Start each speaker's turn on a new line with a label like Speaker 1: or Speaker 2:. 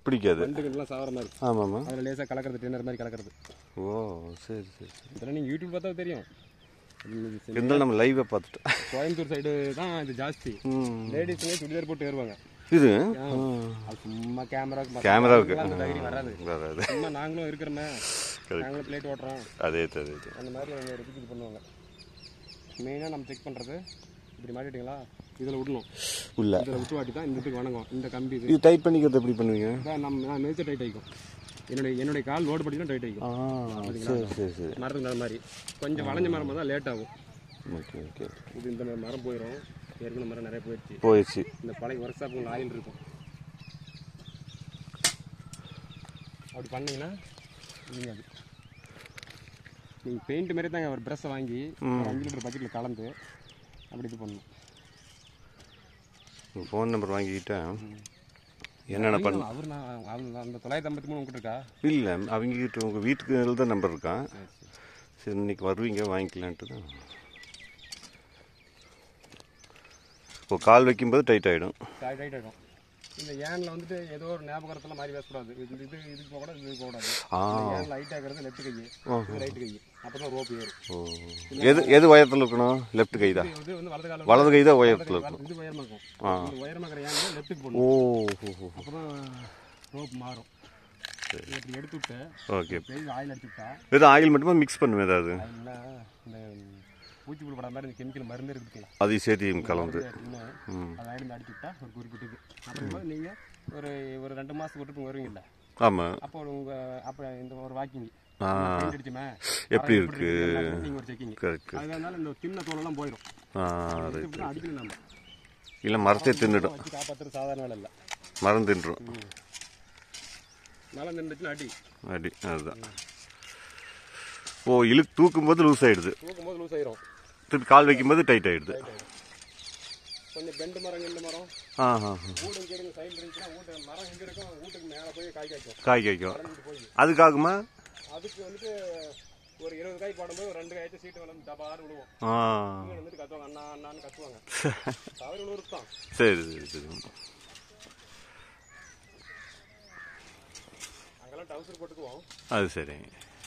Speaker 1: பிடிக்காது
Speaker 2: ரெண்டு கண்டுலாம் சாவர மாதிரி
Speaker 1: ஆமாம்மா
Speaker 2: அதில் லேசாக கலக்கிறது டின்னர் மாதிரி கலக்கிறது
Speaker 1: ஓ சரி சரி சரி
Speaker 2: இதெல்லாம் நீங்கள் யூடியூப் பார்த்தா தெரியும் இது
Speaker 1: இருந்தாலும் நம்ம லைவை பார்த்துட்டோம்
Speaker 2: கோயம்புத்தூர் சைடு தான் இது ஜாஸ்தி
Speaker 1: ம்
Speaker 2: லேடிஸுங்க சுடிதார் போட்டு ஏறுவாங்க
Speaker 1: இது
Speaker 2: அது சும்மா கேமரா
Speaker 1: கேமராவுக்கு
Speaker 2: அந்த தைரியம் வராது
Speaker 1: வராது
Speaker 2: சும்மா நாங்களும் இருக்கிறோமே நாங்களும் பிளேட் ஓட்டுறோம்
Speaker 1: அதே தான், அதே தான்.
Speaker 2: அந்த மாதிரி அவங்க ரிப்பீட் இது பண்ணுவாங்க மெயினாக நம்ம செக் பண்ணுறது இப்படி மாட்டிட்டீங்களா இதில் விடணும்
Speaker 1: உள்ள
Speaker 2: இதில் விட்டு வாட்டி தான் இந்த இதுக்கு வணங்கும் இந்த கம்பி இது
Speaker 1: இது டைட் பண்ணிக்கிறது எப்படி பண்ணுவீங்க
Speaker 2: இதான் நம்ம நான் மெதிச்ச டைட் ஆகிக்கும் என்னுடைய என்னுடைய கால் லோடு படிச்சுன்னா டைட் ஆகிக்கும்
Speaker 1: ஆ சரி சரி சரி
Speaker 2: மரத்துக்கு நல்ல மாதிரி கொஞ்சம் வளைஞ்ச மரம் தான் லேட் ஆகும்
Speaker 1: ஓகே ஓகே
Speaker 2: இது இந்த மாதிரி மரம் போயிடும் ஏற்கனவே மரம் நிறைய போயிடுச்சு
Speaker 1: போயிடுச்சு
Speaker 2: இந்த பழைய ஒர்க் ஷாப்புக்கு ஆயில் இருக்கும் அப்படி பண்ணீங்கன்னா நீங்கள் அது நீங்கள் பெயிண்ட் மாதிரி தாங்க ஒரு ப்ரெஷ்ஷை வாங்கி ஒரு அஞ்சு லிட்டர் பக்கெட்டில் கலந்து அப்படி இது பண்ணணும்
Speaker 1: ஃபோன் நம்பர் வாங்கிக்கிட்டேன் என்னென்ன பண்ண
Speaker 2: அவர் நான் அவர் அந்த தொள்ளாயிரத்தி ஐம்பத்தி மூணு உங்ககிட்ட இருக்கா
Speaker 1: இல்லை அவங்ககிட்ட உங்கள் வீட்டுக்கு தான் நம்பர் இருக்கான் சரி இன்னைக்கு வருவீங்க வாங்கிக்கலான்ட்டு தான் இப்போ கால் வைக்கும்போது டைட் ஆகிடும்
Speaker 2: டைட் டைட் ஆகிடும் இந்த ஏனில் வந்துட்டு ஏதோ ஒரு ஞாபகத்தில் மாதிரி பேசக்கூடாது இது இது இதுக்கு போகக்கூடாது இதுக்கு போகக்கூடாது
Speaker 1: ஆ
Speaker 2: ஏன் லைட் ஆகிறது லெஃப்ட் கை இது ரைட்டு கை அப்போ தான் ரோப் ஏறும்
Speaker 1: ஓ எது எது உயரத்தில் இருக்கணும் லெஃப்ட் கை தான்
Speaker 2: இது வந்து வலது காலம்
Speaker 1: வலது கை தான் உயரத்தில் இருக்கும்
Speaker 2: இது உயரமாக இருக்கும்
Speaker 1: ஆ.
Speaker 2: இந்த உயரமாக இருக்கிற ஏன் லெஃப்ட்டுக்கு
Speaker 1: ஓ
Speaker 2: போடணும்
Speaker 1: ஹோ, ஹோ.
Speaker 2: அப்போ தான் ரோப் மாறும் இதை இப்படி எடுத்து விட்டு
Speaker 1: ஓகே
Speaker 2: பெரிய ஆயில் அடிச்சு விட்டா
Speaker 1: வெறும் ஆயில் மட்டுமா மிக்ஸ் பண்ணுவேன் ஏதாவது
Speaker 2: ஆயில்னா இந்த பூச்சிப்புழு படம் மாதிரி இந்த கெமிக்கல் மருந்து இருக்குல்ல
Speaker 1: அதையும் சேர்த்து கலந்து
Speaker 2: இன்னும் அதை ஆயில் அடிச்சு விட்டா ஒரு குறிப்பிட்டது அப்புறமா நீங்கள் ஒரு ஒரு ரெண்டு மாதத்துக்கு விட்டு வருவீங்கல்ல
Speaker 1: ஆமாம்
Speaker 2: அப்போ உங்கள் அப்போ இந்த ஒரு வாக்கிங்
Speaker 1: ஆ
Speaker 2: அடிச்சுமே
Speaker 1: எப்படி இருக்கு
Speaker 2: நீங்கள் ஒரு செக்கிங்
Speaker 1: கரெக்ட்
Speaker 2: அதனால இந்த சின்ன தோலெல்லாம் போயிடும்
Speaker 1: ஆ
Speaker 2: இது
Speaker 1: ரைட்
Speaker 2: இப்படி தான் அடிக்கணும் நம்ம
Speaker 1: இல்லை மரத்தை தின்னுடும்
Speaker 2: வச்சு காப்பாற்றுறது சாதாரண வேலை இல்லை
Speaker 1: மரம் தின்றும்
Speaker 2: நல்லா நின்றுச்சுன்னா அடி
Speaker 1: அடி அதுதான் ஓ இழு தூக்கும்போது லூஸ் ஆயிடுது
Speaker 2: தூக்கும் போது லூஸ் ஆயிரும்
Speaker 1: திருப்பி கால் வைக்கும்போது டைட் ஆயிடுது
Speaker 2: கொஞ்சம் பெண்டு மரம் கிண்டு மரம்
Speaker 1: ஆ ஆ ஆ.
Speaker 2: வீடு இங்கே இருக்கு சைடில் இருந்துச்சுன்னா வீட்டு மரம் இங்கே இருக்கும் வீட்டுக்கு மேலே போய் காய் காய்க்கும்
Speaker 1: காய் காய்க்கும்
Speaker 2: வளர்ந்துட்டு போய்
Speaker 1: அதுக்காகுமா
Speaker 2: அதுக்கு வந்துட்டு ஒரு இருபது காய் போடும்போது ஒரு ரெண்டு காய்ச்சி சீட்டு வளர்ந்து டபாரு விடுவோம்
Speaker 1: ஆ
Speaker 2: இவங்க வந்துட்டு கத்துவாங்க அண்ணா அண்ணான்னு கத்துவாங்க தவறு விழுவுறது தான்
Speaker 1: சரி சரி சரி
Speaker 2: அங்கெல்லாம் டவுசர் போட்டுக்குவோம்
Speaker 1: அது சரி